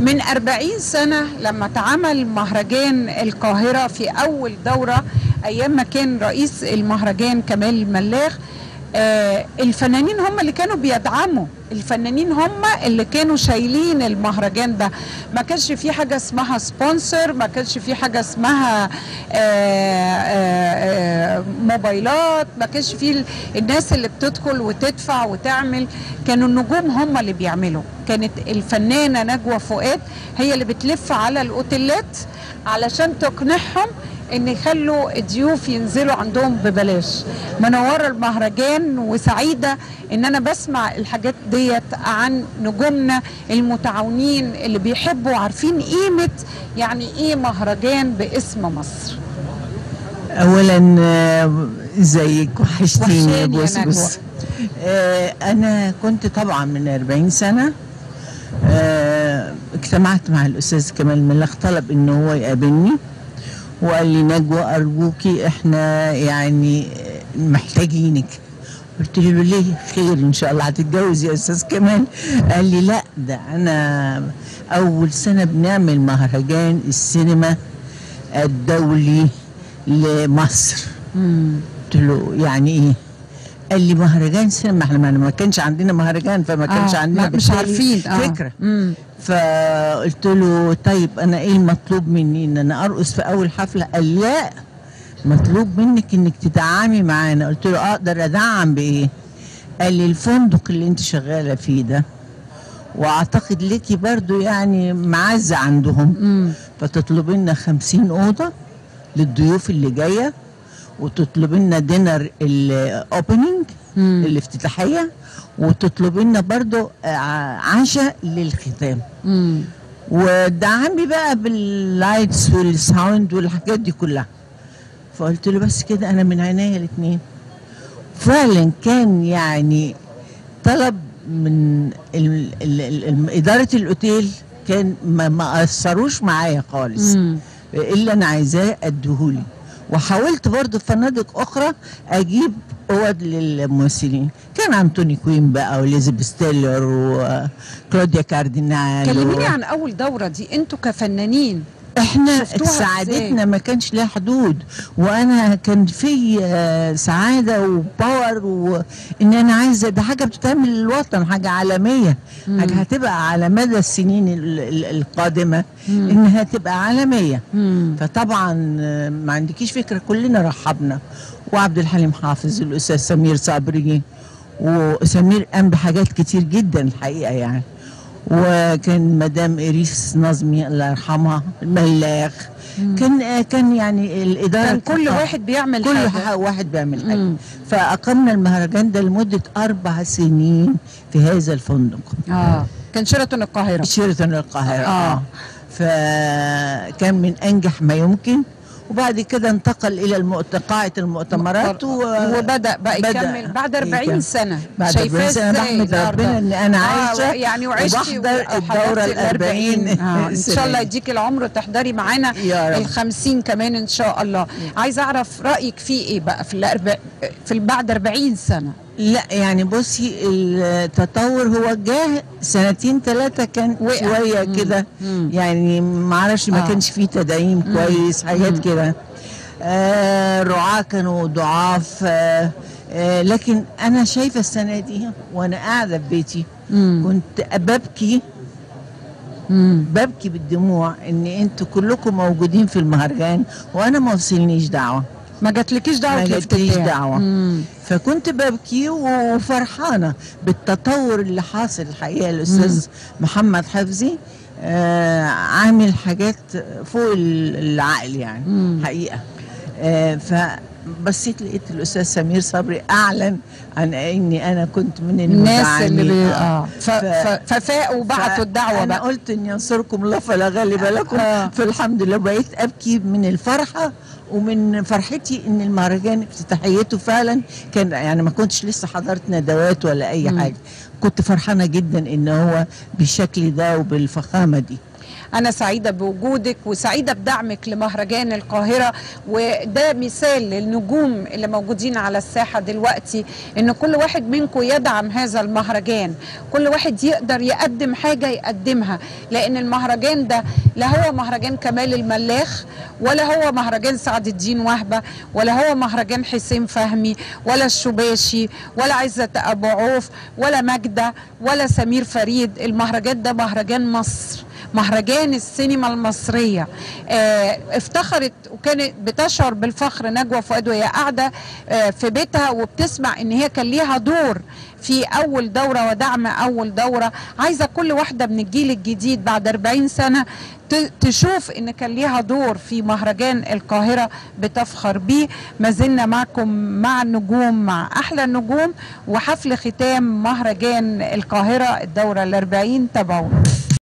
من 40 سنة لما اتعمل مهرجان القاهرة في أول دورة أيام ما كان رئيس المهرجان كمال الملاخ آه الفنانين هم اللي كانوا بيدعموا الفنانين هم اللي كانوا شايلين المهرجان ده ما كانش في حاجة اسمها سبونسر ما كانش في حاجة اسمها آه آه موبايلات ما كانش في الناس اللي بتدخل وتدفع وتعمل كانوا النجوم هم اللي بيعملوا كانت الفنانة نجوى فؤاد هي اللي بتلف على الأوتيلات علشان تقنعهم ان يخلوا الضيوف ينزلوا عندهم ببلاش منوره المهرجان وسعيده ان انا بسمع الحاجات ديت عن نجومنا المتعاونين اللي بيحبوا عارفين قيمه يعني ايه مهرجان باسم مصر اولا ازيك وحشتيني يا وحشاني يا بوس نجوى. بوس آه، انا كنت طبعا من 40 سنه آه، اجتمعت مع الاستاذ كمال ملاخ طلب ان هو يقابلني وقال لي نجوى ارجوكي احنا يعني محتاجينك قلت له ليه خير ان شاء الله هتتجوز يا استاذ كمال قال لي لا ده انا اول سنه بنعمل مهرجان السينما الدولي لمصر قلت له يعني ايه قال لي مهرجان سينما احنا ما ما كانش عندنا مهرجان فما كانش آه، عندنا لا، مش بالتالي عارفين آه. فكره مم. فقلت له طيب انا ايه المطلوب مني ان انا ارقص في اول حفله قال لا مطلوب منك انك تدعمي معانا قلت له اقدر ادعم بايه قال لي الفندق اللي انت شغاله فيه ده واعتقد ليكي برضو يعني معزه عندهم مم. فتطلبي لنا 50 اوضه للضيوف اللي جايه وتطلبي لنا دينر الاوبننج مم. الافتتاحيه وتطلبي لنا برضو آه، عشاء للختام مم. ودعمي بقى باللايتس والساوند والحاجات دي كلها فقلت له بس كده انا من عينيا الاثنين فعلا كان يعني طلب من ال ال ال ال اداره الاوتيل كان ما, ما اثروش معايا خالص مم. اللي انا عايزاه اديهولي وحاولت برضه في فنادق اخرى اجيب اوض للممثلين كان انتوني كوين بقى واليزابيث تيلر وكلوديا كاردينال كلميني و... عن اول دوره دي انتوا كفنانين احنا شفتوها سعادتنا ما كانش لها حدود وانا كان في آه، سعاده وباور وان انا عايزه ده حاجه بتتعمل للوطن حاجه عالميه مم. حاجه هتبقى على مدى السنين ال- ال- القادمه مم. انها تبقى عالميه مم. فطبعا آه، ما عندكيش فكره كلنا رحبنا وعبد الحليم حافظ الاستاذ سمير صبري وسمير قام بحاجات كتير جدا الحقيقه يعني وكان مدام إريس نظمي الله يرحمها الملاخ كان آه، كان يعني الاداره كان كل آه، واحد بيعمل كل حاجه ح- واحد بيعمل حاجه مم. فاقمنا المهرجان ده لمده اربع سنين في هذا الفندق اه كان شيراتون القاهره شيراتون القاهره آه. اه فكان من انجح ما يمكن وبعد كده انتقل الى المؤت- قاعه المؤتمرات و... وبدا بقى بدأ يكمل بعد 40 يكمل. سنة بعد شايفاه 40 سنه إزاي بحمد النهاردة؟ ربنا ان انا عايشه آه يعني وعشتي وبحضر وحضرتي الدوره ال 40 آه ان شاء الله يديك العمر وتحضري معانا يا رب. ال 50 كمان ان شاء الله عايزه اعرف رايك فيه ايه بقى في الأربع... في ال- بعد 40 سنه لا يعني بصي التطور هو جه سنتين ثلاثة كان وقع. شوية مم. كده مم. يعني ما اعرفش ما آه. كانش فيه تدعيم كويس حاجات كده آه رعاة كانوا ضعاف آه آه لكن انا شايفة السنة دي وانا قاعدة في بيتي مم. كنت ببكي مم. ببكي بالدموع ان انتوا كلكم موجودين في المهرجان وانا ما وصلنيش دعوة ما جاتلكيش دعوه ما جاتليش الافتتاح. دعوة. مم. فكنت ببكي وفرحانة بالتطور اللي حاصل الحقيقة الأستاذ محمد حفظي آه عامل حاجات فوق ال- العقل يعني مم. حقيقة آه فبصيت لقيت الأستاذ سمير صبري أعلن عن إني أنا كنت من الناس اللي بي... المدعمين. اه ف... ف... ففاقوا وبعتوا الدعوه أنا بقى قلت إن ينصركم الله فلا غالب لكم آه. فالحمد لله بقيت أبكي من الفرحة ومن فرحتي ان المهرجان افتتاحيته فعلا كان يعني ما كنتش لسه حضرت ندوات ولا اي مم. حاجه كنت فرحانه جدا ان هو بالشكل ده وبالفخامه دي انا سعيده بوجودك وسعيده بدعمك لمهرجان القاهره وده مثال للنجوم اللي موجودين على الساحه دلوقتي ان كل واحد منكم يدعم هذا المهرجان كل واحد يقدر يقدم حاجه يقدمها لان المهرجان ده لا هو مهرجان كمال الملاخ ولا هو مهرجان سعد الدين وهبه ولا هو مهرجان حسين فهمي ولا الشباشي ولا عزت ابو عوف ولا ماجده ولا سمير فريد المهرجان ده مهرجان مصر مهرجان السينما المصرية آه افتخرت وكانت بتشعر بالفخر نجوى فؤاد وهي قاعدة آه في بيتها وبتسمع ان هي كان ليها دور في اول دورة ودعم اول دورة عايزة كل واحدة من الجيل الجديد بعد 40 سنة تشوف ان كان ليها دور في مهرجان القاهرة بتفخر بيه ما زلنا معكم مع النجوم مع احلى النجوم وحفل ختام مهرجان القاهرة الدورة الاربعين تابعونا